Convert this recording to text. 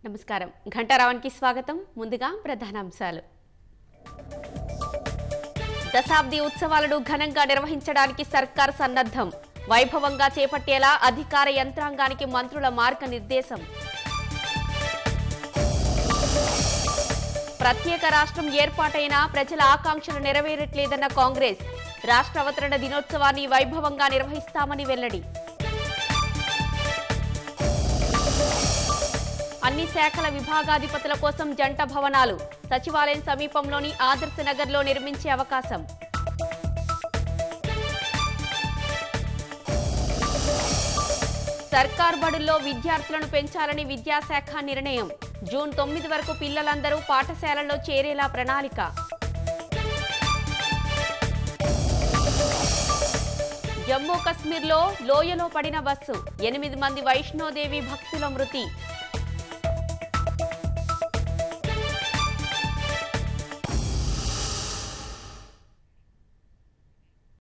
నమస్కారం ఘంటారావానికి స్వాగతం ముందుగా ప్రధానాంశాలు దశాబ్ది ఉత్సవాలను ఘనంగా నిర్వహించడానికి సర్కార్ సన్నద్ధం వైభవంగా చేపట్టేలా అధికార యంత్రాంగానికి మంత్రుల మార్గనిర్దేశం ప్రత్యేక రాష్ట్రం ఏర్పాటైనా ప్రజల ఆకాంక్షలు నెరవేరట్లేదన్న కాంగ్రెస్ రాష్ట్ర అవతరణ దినోత్సవాన్ని వైభవంగా నిర్వహిస్తామని వెల్లడి అన్ని శాఖల విభాగాధిపతుల కోసం జంట భవనాలు సచివాలయం సమీపంలోని ఆదర్శ నగర్లో నిర్మించే అవకాశం సర్కార్ బడుల్లో విద్యార్థులను పెంచాలని విద్యాశాఖ నిర్ణయం జూన్ తొమ్మిది వరకు పిల్లలందరూ పాఠశాలల్లో చేరేలా ప్రణాళిక జమ్మూ కశ్మీర్లో లోయలో పడిన బస్సు ఎనిమిది మంది వైష్ణోదేవి భక్తుల మృతి